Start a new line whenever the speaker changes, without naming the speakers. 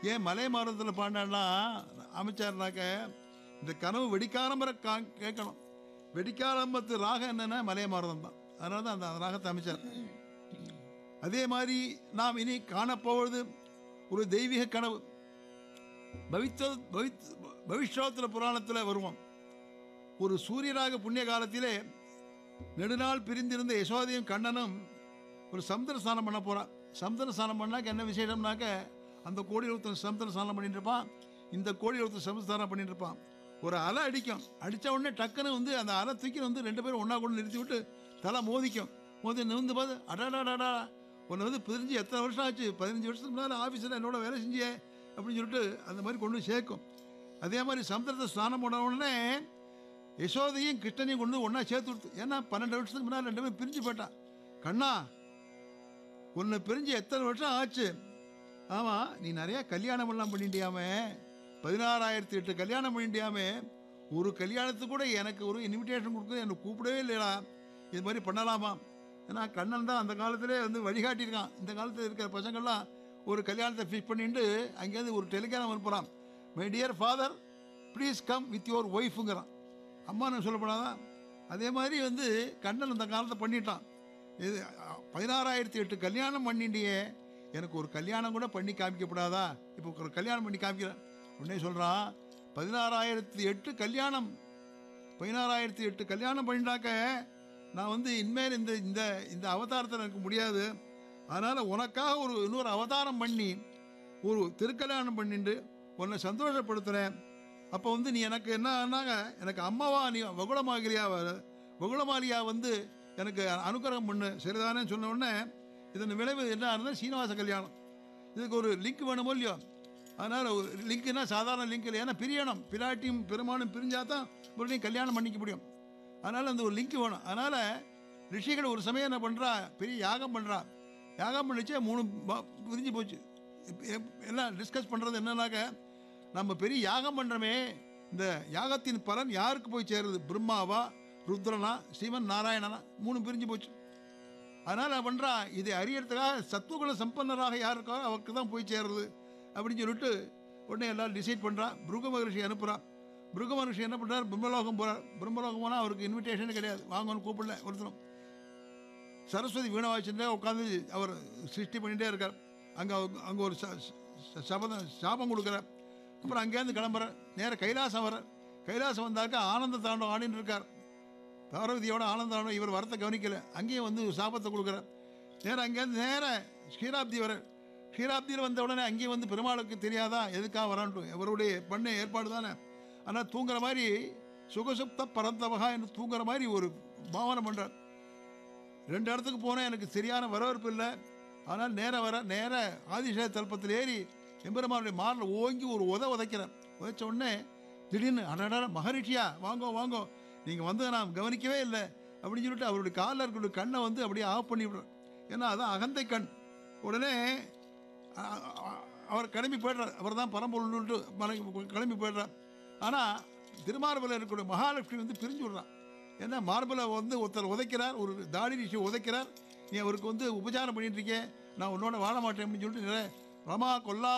ஏன் மலை மாறுதத்தில் பாடினா அமைச்சார்னாக்க இந்த கனவு வெடிக்காரம்பரை கா கேட்கணும் வெடிக்காரம்பத்து ராகம் என்னன்னா மலை மாறுதம் தான் அதனால தான் அந்த ராகத்தை அமைச்சார் அதே மாதிரி நாம் இனி காணப்போவது ஒரு தெய்வீக கனவு பவித்த பவித் பவிஷ்யோத்திர புராணத்தில் வருவோம் ஒரு சூரியராக புண்ணிய காலத்திலே நெடுநாள் பிரிந்திருந்த யசோதையும் கண்ணனும் ஒரு சமுத்திர ஸ்நானம் பண்ண போகிறான் சமுத்திர ஸ்நானம் பண்ணாக்க என்ன விசேஷம்னாக்க அந்த கோடியில் ஒருத்தன் சமுத்திர ஸ்நானம் பண்ணிட்டு இருப்பான் இந்த கோடியில் ஒருத்தன் சமுத்திர ஸ்நானம் பண்ணிட்டு இருப்பான் ஒரு அலை அடிக்கும் அடித்த உடனே டக்குன்னு வந்து அந்த அலை தூக்கி வந்து ரெண்டு பேரும் ஒன்றா கொண்டு நிறுத்தி விட்டு தலை மோதிக்கும் மோதி நிமிந்து பார்த்து அடாடாடாடா உன்னை வந்து பிரிஞ்சு எத்தனை வருஷம் ஆச்சு பதினஞ்சு வருஷத்துக்கு முன்னால் ஆஃபீஸில் என்னோட வேலை செஞ்சியே அப்படின்னு சொல்லிட்டு அந்த மாதிரி கொண்டு வந்து சேர்க்கும் அதே மாதிரி சமுத்திரத்தை ஸ்நானம் பண்ண உடனே யசோதையும் கிருஷ்ணனையும் கொண்டு ஒன்றா சேர்த்து விடுத்து ஏன்னா பன்னெண்டு வருஷத்துக்கு முன்னால் ரெண்டு பேரும் பிரிஞ்சு போயிட்டான் கண்ணா உன்னை பிரிஞ்சு எத்தனை வருஷம் ஆச்சு ஆமாம் நீ நிறையா கல்யாணம் எல்லாம் பண்ணிட்டியாமே பதினாறாயிரத்தி எட்டு கல்யாணம் பண்ணிட்டியாமே ஒரு கல்யாணத்துக்கு கூட எனக்கு ஒரு இன்விடேஷன் கொடுக்குறது என்னை கூப்பிடவே இல்லைடா இது மாதிரி பண்ணலாமா ஏன்னா கண்ணன் தான் அந்த காலத்திலே வந்து வழிகாட்டியிருக்கான் இந்த காலத்தில் இருக்கிற பசங்கள்லாம் ஒரு கல்யாணத்தை ஃபிக்ஸ் பண்ணிட்டு அங்கேருந்து ஒரு டெலிகிராம் அனுப்புகிறான் my dear father please come with your ஒய்ஃபுங்கிறான் அம்மான்னு சொல்லப்படாதான் அதே மாதிரி வந்து கண்ணன் அந்த காலத்தை பண்ணிட்டான் இது அ, பதினாறாயிரத்தி எட்டு கல்யாணம் பண்ணிட்டியே எனக்கு ஒரு கல்யாணம் கூட பண்ணி காமிக்கப்படாதா இப்போ ஒரு கல்யாணம் பண்ணி காமிக்கிறேன் உடனே சொல்கிறான் பதினாறாயிரத்தி எட்டு கல்யாணம் பதினாறாயிரத்தி எட்டு கல்யாணம் பண்ணிட்டாக்க நான் வந்து இனிமேல் இந்த இந்த இந்த அவதாரத்தில் எனக்கு முடியாது அதனால் உனக்காக ஒரு இன்னொரு அவதாரம் பண்ணி ஒரு திருக்கல்யாணம் பண்ணிட்டு உன்னை சந்தோஷப்படுத்துகிறேன் அப்போ வந்து நீ எனக்கு என்ன ஆனாங்க எனக்கு அம்மாவா நீ வகுளமாகிலியா வகுளமாலியா வந்து எனக்கு அனுக்கிரகம் பண்ணு சரிதானே சொன்ன உடனே இதன் விளைவு என்ன இருந்தால் சீனிவாச கல்யாணம் இதுக்கு ஒரு லிங்க் வேணுமோ இல்லையோ அதனால் ஒரு லிங்க்னா சாதாரண லிங்க் இல்லை ஏன்னா பிரியணும் பிராட்டியும் பெருமானும் பிரிஞ்சா தான் மறுபடியும் கல்யாணம் பண்ணிக்க முடியும் அதனால் அந்த ஒரு லிங்க் வேணும் அதனால் ரிஷிகள் ஒரு சமயம் என்ன பண்ணுறா பெரிய யாகம் பண்ணுறா யாகம் பண்ணிச்சே மூணு ப- பிரிஞ்சு போச்சு இப்ப எப்- எல்லாம் டிஸ்கஸ் பண்ணுறது என்னன்னாக்க நம்ம பெரிய யாகம் பண்ணுறோமே இந்த யாகத்தின் பலன் யாருக்கு போய் சேருது பிரம்மாவா ருத்ரனா சிவன் நாராயணனா மூணு பிரிஞ்சு போச்சு அதனால் என்ன பண்ணுறா இதை அறியறதுக்காக சத்துவகுல சம்பன்னராக யார் இருக்காரோ அவருக்கு தான் போய் சேருது அப்படின்னு சொல்லிட்டு உடனே எல்லாரும் டிசைட் பண்ணுறா பிருக மகரிஷி அனுப்புகிறா பிருக மகரிஷி என்ன பண்ணுறார் பிரம்மலோகம் போகிறார் பிரம்மலோகம் போனால் அவருக்கு இன்விடேஷன் கிடையாது வாங்கன்னு கூப்பிடல ஒருத்தரும் சரஸ்வதி வீணை வாய்ச்சுட்டே உட்காந்து அவர் சிருஷ்டி பண்ணிகிட்டே இருக்கார் அங்கே அங்கே ஒரு ச- ச- சபதம் சாபம் கொடுக்குறார் அப்புறம் அங்கேருந்து கிளம்புறார் நேர கைலாசம் வர கைலாசம் வந்தாக்க ஆனந்த தாண்டவம் ஆடின்னு இருக்கார் பார்வதியோட ஆனந்த தாண்டவம் இவர் வரத்தை கவனிக்கல அங்கேயும் வந்து ஒரு சாபத்தை கொடுக்குறார் நேரம் அங்கேருந்து நேர ஸ்ரீராப்தி வர ஸ்ரீராப்தியில் வந்த உடனே அங்கேயும் வந்து பெருமாளுக்கு தெரியாதா எதுக்காக வரான்ட்டு இவருடைய பண்ண ஏற்பாடு தானே ஆனால் தூங்குற மாதிரி சுகசுப்த பரந்தவகா என்று தூங்குற மாதிரி ஒரு பாவனை பண்ணுறார் ரெண்டு இடத்துக்கு போனேன் எனக்கு சரியான வரவேற்பு இல்லை ஆனால் நேர வர நேர ஆதிசேஷ தல்பத்தில் ஏறி எம்பெருமானுடைய மாரில் ஓங்கி ஒரு உத உதைக்கிறேன் உதைச்ச உடனே திடீர்னு அடடா மகரிஷியா வாங்கோ வாங்கோ நீங்கள் வந்து நான் கவனிக்கவே இல்லை அப்படின்னு சொல்லிட்டு அவருடைய காலில் இருக்கிற கண்ணை வந்து அப்படியே ஆஃப் பண்ணி விடுறேன் ஏன்னா அதான் அகந்தை கண் உடனே அ- அ- அவர் கிளம்பி போய்டுறார் அவர் தான் பரம்பொருள்னுட்டு மலை கிளம்பி போய்டுறார் ஆனால் திருமார்பலில் இருக்கக்கூடிய மகாலட்சுமி வந்து பிரிஞ்சு விடுறான் ஏன்னா மார்பலை வந்து ஒருத்தர் உதைக்கிறார் ஒரு தாடி ரிஷி உதைக்கிறார் நீ அவருக்கு வந்து உபச்சாரம் பண்ணிட்டு இருக்கே நான் உன்னோட வாழ மாட்டேன் அப்படின்னு சொல்லிட்டு நிறைய ரமா கொல்லா